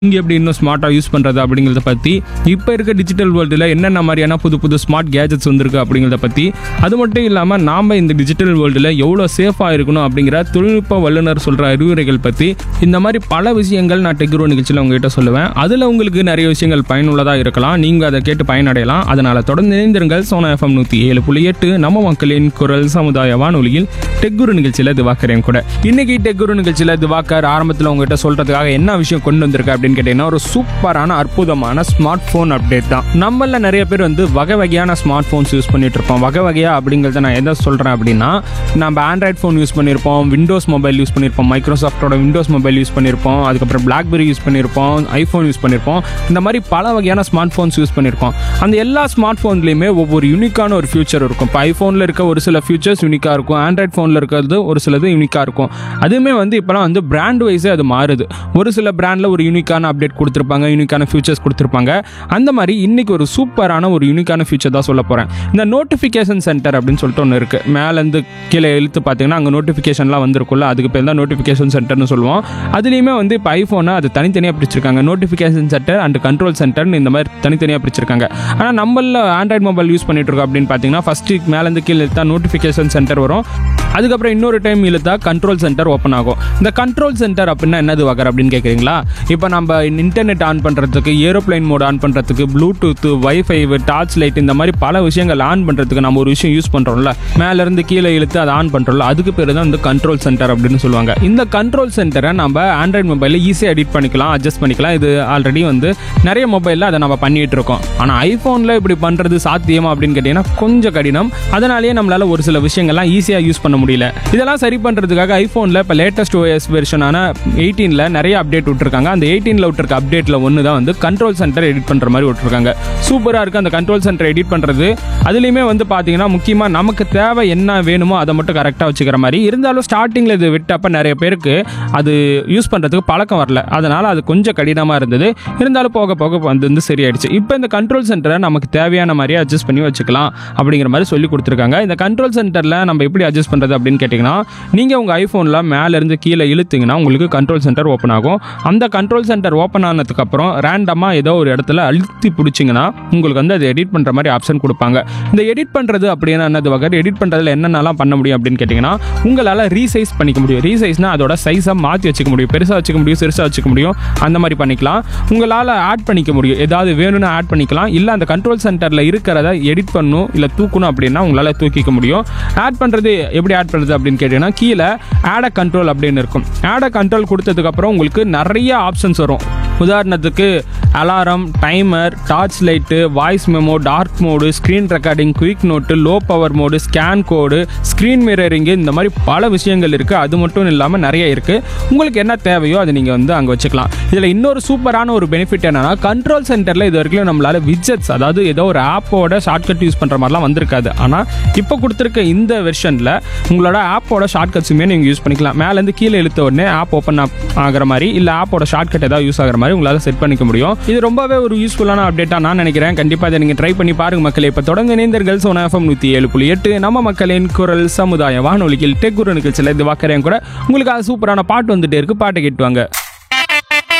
இங்கே எப்படி இன்னும் ஸ்மார்ட்டாக யூஸ் பண்ணுறது அப்படிங்கிறத பற்றி இப்போ இருக்க டிஜிட்டல் வேர்ல்டில் என்னென்ன மாதிரியான புது புது ஸ்மார்ட் கேஜெட்ஸ் வந்திருக்கு அப்படிங்கிறத பற்றி அது மட்டும் இல்லாமல் நாம் இந்த டிஜிட்டல் வேர்ல்டில் எவ்வளோ சேஃபாக இருக்கணும் அப்படிங்கிற தொழில்நுட்ப வல்லுநர் சொல்கிற அறிவுரைகள் பற்றி இந்த மாதிரி பல விஷயங்கள் நான் டெக்ரோ நிகழ்ச்சியில் உங்ககிட்ட சொல்லுவேன் அதில் உங்களுக்கு நிறைய விஷயங்கள் பயனுள்ளதாக இருக்கலாம் நீங்கள் அதை கேட்டு பயனடையலாம் அதனால் தொடர்ந்து இணைந்திருங்கள் சோனா எஃப்எம் நூற்றி ஏழு புள்ளி எட்டு நம்ம மக்களின் குரல் சமுதாய வானொலியில் டெக்குரு நிகழ்ச்சியில் திவாக்கரையும் கூட இன்னைக்கு டெக்குரு நிகழ்ச்சியில் திவாக்கர் ஆரம்பத்தில் உங்ககிட்ட சொல்கிறதுக்காக என்ன விஷயம் கொண்டு வந்திருக்கு அப்படின்னு கேட்டீங்கன்னா ஒரு சூப்பரான அற்புதமான ஸ்மார்ட் ஃபோன் அப்டேட் தான் நம்மள நிறைய பேர் வந்து வகை வகையான ஸ்மார்ட் ஃபோன்ஸ் யூஸ் பண்ணிட்டு இருப்போம் வகை வகையா அப்படிங்கிறத நான் எதை சொல்கிறேன் அப்படின்னா நம்ம ஆண்ட்ராய்ட் ஃபோன் யூஸ் பண்ணியிருப்போம் விண்டோஸ் மொபைல் யூஸ் பண்ணியிருப்போம் மைக்ரோசாஃப்டோட விண்டோஸ் மொபைல் யூஸ் பண்ணியிருப்போம் அதுக்கப்புறம் பிளாக்பெரி யூஸ் பண்ணியிருப்போம் ஐஃபோன் யூஸ் பண்ணியிருப்போம் இந்த மாதிரி பல வகையான ஸ்மார்ட் ஃபோன்ஸ் யூஸ் பண்ணியிருக்கோம் அந்த எல்லா ஸ்மார்ட் ஃபோன்லையுமே ஒவ்வொரு யூனிக்கான ஒரு ஃபியூச்சர் இருக்கும் இப்போ ஐஃபோனில் இருக்க ஒரு சில ஃபியூச்சர்ஸ் யூனிக்காக இருக்கும் ஆண்ட்ராய்ட் ஃபோனில் இருக்கிறது ஒரு சிலது யூனிக்காக இருக்கும் அதுவுமே வந்து இப்போலாம் வந்து பிராண்ட் வைஸே அது மாறுது ஒரு சில பிராண்டில் ஒரு யூனிக்கான அப்டேட் கொடுத்துருப்பாங்க யூனிக்கான ஃபியூச்சர்ஸ் கொடுத்துருப்பாங்க அந்த மாதிரி இன்னைக்கு ஒரு சூப்பரான ஒரு யூனிக்கான ஃபியூச்சர் தான் சொல்ல போகிறேன் இந்த நோட்டிஃபிகேஷன் சென்டர் அப்படின்னு சொல்லிட்டு ஒன்று இருக்குது மேலேருந்து கீழே இழுத்து பார்த்தீங்கன்னா அங்கே நோட்டிஃபிகேஷன்லாம் வந்திருக்குல்ல அதுக்கு பேர் தான் நோட்டிஃபிகேஷன் சென்டர்னு சொல்லுவோம் அதுலேயுமே வந்து இப்போ ஐஃபோனை அது தனித்தனியாக பிரிச்சிருக்காங்க நோட்டிஃபிகேஷன் சென்டர் அண்ட் கண்ட்ரோல் சென்டர்னு இந்த மாதிரி தனித்தனியாக பிரிச்சிருக்காங்க ஆனால் நம்மள ஆண்ட்ராய்ட் மொபைல் யூஸ் பண்ணிட்டு இருக்கோம் அப்படின்னு பார்த்தீங்கன்னா ஃபஸ்ட்டு மேலேருந்து கீழே இழுத்தா நோட்டிஃபிகேஷன் சென்டர் வரும் அதுக்கப்புறம் இன்னொரு டைம் இழுத்தா கண்ட்ரோல் சென்டர் ஓப்பன் ஆகும் இந்த கண்ட்ரோல் சென்டர் அப்படின்னா என்னது வகர் அப்படின்னு கேட்குறீங்களா இப்போ நம்ம இன்டர்நெட் ஆன் பண்ணுறதுக்கு ஏரோப்ளைன் மோட் ஆன் பண்ணுறதுக்கு ப்ளூடூத் வைஃபை டார்ச் லைட் இந்த மாதிரி பல விஷயங்கள் ஆன் பண்ணுறதுக்கு நம்ம ஒரு விஷயம் யூஸ் பண்ணுறோம்ல மேலேருந்து கீழே இழுத்து அதை ஆன் பண்ணுறோம்ல அதுக்கு பேர் தான் இந்த கண்ட்ரோல் சென்டர் அப்படின்னு சொல்லுவாங்க இந்த கண்ட்ரோல் சென்டரை நம்ம ஆண்ட்ராய்ட் மொபைலில் ஈஸியாக எடிட் பண்ணிக்கலாம் அட்ஜஸ்ட் பண்ணிக்கலாம் இது ஆல்ரெடி வந்து நிறைய மொபைலில் அதை நம்ம பண்ணிட்டு இருக்கோம் ஆனால் ஐஃபோனில் இப்படி பண்ணுறது சாத்தியமா அப்படின்னு கேட்டிங்கன்னா கொஞ்சம் கடினம் அதனாலேயே நம்மளால ஒரு சில விஷயங்கள்லாம் ஈஸியாக யூஸ் பண்ண முடியல இதெல்லாம் சரி பண்ணுறதுக்காக ஐஃபோனில் இப்போ லேட்டஸ்ட் ஓஎஸ் வெர்ஷனான எயிட்டீனில் நிறைய அப்டேட் விட்டுருக்காங்க அந்த எயிட்டீனில் விட்டுருக்க அப்டேட்டில் ஒன்று தான் வந்து கண்ட்ரோல் சென்டர் எடிட் பண்ணுற மாதிரி விட்டுருக்காங்க சூப்பராக இருக்குது அந்த கண்ட்ரோல் சென்டர் எடிட் பண்ணுறது அதுலேயுமே வந்து பார்த்தீங்கன்னா முக்கியமாக நமக்கு தேவை என்ன வேணுமோ அதை மட்டும் கரெக்டாக வச்சுக்கிற மாதிரி இருந்தாலும் ஸ்டார்டிங்கில் இது விட்டப்ப நிறைய பேருக்கு அது யூஸ் பண்ணுறதுக்கு பழக்கம் வரல அதனால் அது கொஞ்சம் கடினமாக இருந்தது இருந்தாலும் போக போக வந்து வந்து சரியாயிடுச்சு இப்போ இந்த கண்ட்ரோல் சென்டரை நமக்கு தேவையான மாதிரியே அட்ஜஸ்ட் பண்ணி வச்சுக்கலாம் அப்படிங்கிற மாதிரி சொல்லி கொடுத்துருக்காங்க இந்த கண்ட்ரோல் சென்டரில் நம்ம எப்படி அட்ஜஸ்ட் பண்ணுறது அப்படின்னு கேட்டிங்கன்னா நீங்கள் உங்கள் ஐஃபோனில் மேலேருந்து கீழே இழுத்தீங்கன்னா உங்களுக்கு கண்ட்ரோல் சென்டர் ஓப்பன் ஆகும் அந்த கண்ட்ரோல் சென்டர் ஓப்பன் ஆனதுக்கப்புறம் ரேண்டமாக ஏதோ ஒரு இடத்துல அழுத்தி பிடிச்சிங்கன்னா உங்களுக்கு வந்து அதை எடிட் பண்ணுற மாதிரி ஆப்ஷன் கொடுப்பாங்க இந்த எடிட் பண்ணுறது அப்படின்னா என்னது வகை எடிட் பண்ணுறதுல என்னென்னலாம் பண்ண முடியும் அப்படின்னு கேட்டிங்கன்னா உங்களால் ரீசைஸ் பண்ணிக்க முடியும் ரீசைஸ்னால் அதோட சைஸை மாற்றி வச்சுக்க முடியும் பெருசாக வச்சுக்க முடியும் சிறுசாக வச்சுக்க முடியும் அந்த மாதிரி பண்ணிக்கலாம் உங்களால் ஆட் பண்ணிக்க முடியும் ஏதாவது வேணும்னு ஆட் பண்ணிக்கலாம் இல்லை அந்த கண்ட்ரோல் சென்டரில் இருக்கிறத எடிட் பண்ணணும் இல்லை தூக்கணும் அப்படின்னா உங்களால் தூக்கிக்க முடியும் ஆட் பண்ணுறது எப்படி ஆட் பண்ணுறது அப்படின்னு கேட்டிங்கன்னா கீழே ஆட கண்ட்ரோல் அப்படின்னு இருக்கும் ஆட கண்ட்ரோல் கொடுத்ததுக்கப்புறம் உங்களுக்கு நிறைய ஆப்ஷன்ஸ் வரும் உதாரணத்துக்கு alarm timer torch light voice memo dark mode screen recording quick note low power mode scan code screen mirroring இந்த மாதிரி பல விஷயங்கள் இருக்குது அது மட்டும் இல்லாமல் நிறைய இருக்குது உங்களுக்கு என்ன தேவையோ அதை நீங்கள் வந்து அங்கே வச்சுக்கலாம் இதில் இன்னொரு சூப்பரான ஒரு பெனிஃபிட் என்னன்னா கண்ட்ரோல் சென்டரில் இது வரைக்கும் நம்மளால் விஜெட்ஸ் அதாவது ஏதோ ஒரு ஆப்போட ஷார்ட்கட் யூஸ் பண்ணுற மாதிரிலாம் வந்திருக்காது ஆனால் இப்போ கொடுத்துருக்க இந்த வெர்ஷனில் உங்களோட ஆப்போட ஷார்ட்கட்ஸுமே நீங்கள் யூஸ் பண்ணிக்கலாம் மேலேருந்து கீழே இழுத்த உடனே ஆப் ஓப்பன் ஆகிற மாதிரி இல்லை ஆப்போட ஷார்ட்கட் ஏதாவது யூஸ் ஆகிற மாதிரி உங்களால் செட் பண்ணிக்க முடியும் இது ரொம்பவே ஒரு யூஸ்ஃபுல்லான அப்டேட்டாக நான் நினைக்கிறேன் கண்டிப்பாக இதை நீங்கள் ட்ரை பண்ணி பாருங்க மக்களே இப்போ தொடர்ந்து இணைந்தர்கள் சோனா எஃப்எம் நூற்றி ஏழு புள்ளி எட்டு நம்ம மக்களின் குரல் சமுதாய வானொலியில் டெக் குரு நிகழ்ச்சியில் இது வாக்கறேன் கூட உங்களுக்கு அது சூப்பரான பாட்டு வந்துட்டே இருக்கு பாட்டை கேட்டுவாங்க